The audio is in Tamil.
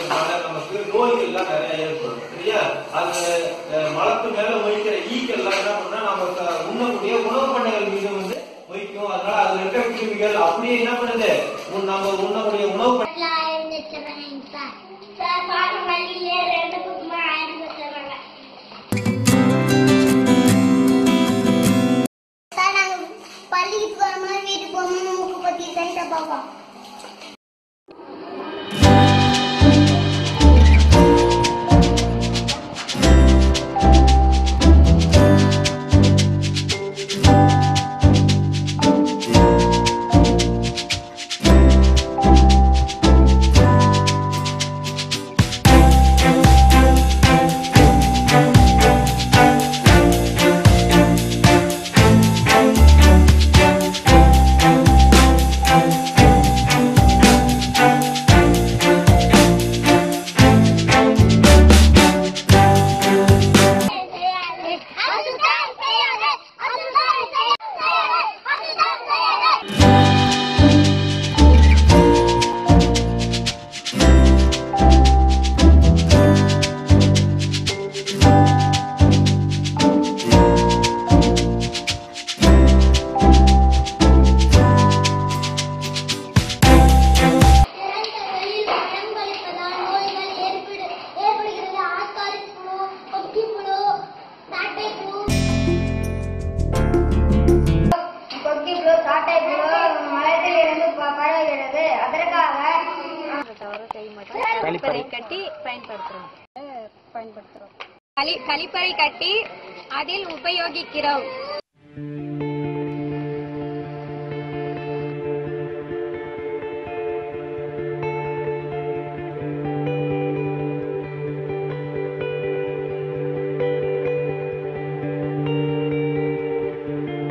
பயன்படுத்துறதுனால நமக்கு நோய்கள்லாம் நிறைய ஏற்படும் சரியா அந்த அஹ், மலத்து மேல மொய்க்கிற ஈக்கள்லாம் என்ன பண்ணா நம்ம க- உண்ணக்கூடிய உணவு பண்ணைகள் மீது வந்து மொய்க்கும் அதனால அதுல இருக்கிற கிருமிகள் அப்படியே என்ன பண்ணுது உன் நம்ம உண்ணக்கூடிய உணவு பண்ணை பள்ளிக்கு போகாம வீட்டுக்கு போகாம மூக்கு பத்தி கைட்ட பார்ப்போம் அதுதான் செய்யாத அதுதான் செய்யாத அதுதான் செய்யாத பங்களிப்பதால் நோய்கள் ஏற்படு ஏற்படுகிறது ஆஸ்காரிக் புழு கொக்கி புழு சாட்டை புழு கொக்கி புழு சாட்டை புழு மலத்தில் இருந்து ப- பரவுகிறது அதற்காக கழிப்பறை கட்டி பயன்படுத்துறோம் பயன்படுத்துறோம் களி கழிப்பறை கட்டி அதில் உபயோகிக்கிறோம்